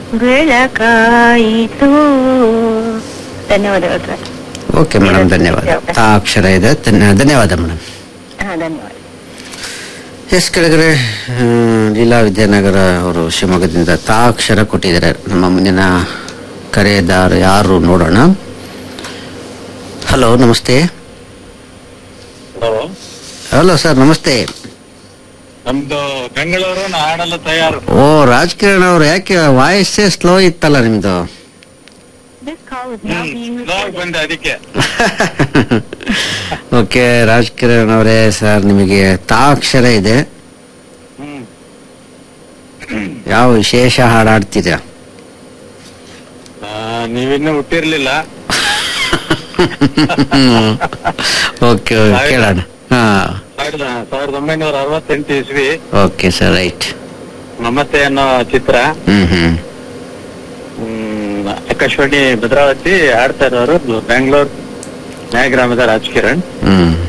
ಬೆಳಕಾಯಿತು ಧನ್ಯವಾದಗಳು sir okay madam ಧನ್ಯವಾದ ತಾ ಅಕ್ಷರ ಇದೆ ಧನ್ಯ- ಧನ್ಯವಾದ ಮೇಡಮ್ ಹಾ ಧನ್ಯವಾದ ಎಸ್ ಕೆಳಗಡೆ ಆ, ಲೀಲಾ ವಿದ್ಯಾನಗರ ಅವರು ಶಿವಮೊಗ್ಗದಿಂದ ತಾ ಅಕ್ಷರ ಕೊಟ್ಟಿದ್ದಾರೆ ನಮ್ಮ ಮುಂದಿನ ಕರೆದಾರ ಯಾರು ನೋಡೋಣ ಹಲೋ ನಮಸ್ತೆ ಹಲೋ ಹಲೋ ಸರ್ ನಮಸ್ತೆ ನಮ್ದು ಬೆಂಗಳೂರು ನಾಡಲು ತಯಾರು ಓ ರಾಜಕಿರಣ್ ಅವ್ರು ಯಾಕೆ ವಾಯ್ಸೇ ಸ್ಲೋ ಇತ್ತಲ್ಲ ನಿಮ್ದು ಸ್ಲೋ ಬಂದೆ ಅದಕ್ಕೆ ಓಕೆ ರಾಜಕಿರಣ್ ಅವರೇ ಸರ್ ನಿಮಗೆ ತಾ ಅಕ್ಷರ ಇದೆ ಹ್ಮ್ ಯಾವ ವಿಶೇಷ ಹಾಡಾಡ್ತೀರಾ ಆ, ನೀವಿನ್ನೂ ಹುಟ್ಟಿರ್ಲಿಲ್ಲ ಓಕೆ ಕೇಳೋಣ ಹಾ ಸಾವಿರದ ಸಾವಿರದ ಒಂಬೈನೂರ ಅರವತ್ತೆಂಟು ಇಸ್ವಿ ಓಕೆ ಸರ್ ರೈಟ್ ಮಮತೆ ಅನ್ನೋ ಚಿತ್ರ ಹ್ಮ್ ಹ್ಮ್ ಹ್ಮ್, ಆಕಾಶವಾಣಿ ಭದ್ರಾವತಿ ಆಡ್ತಾ ಇರೋರು ಬೆಂಗಳೂರು ನ್ಯಾಯಗ್ರಾಮದ ರಾಜಕಿರಣ್ ಹ್ಮ್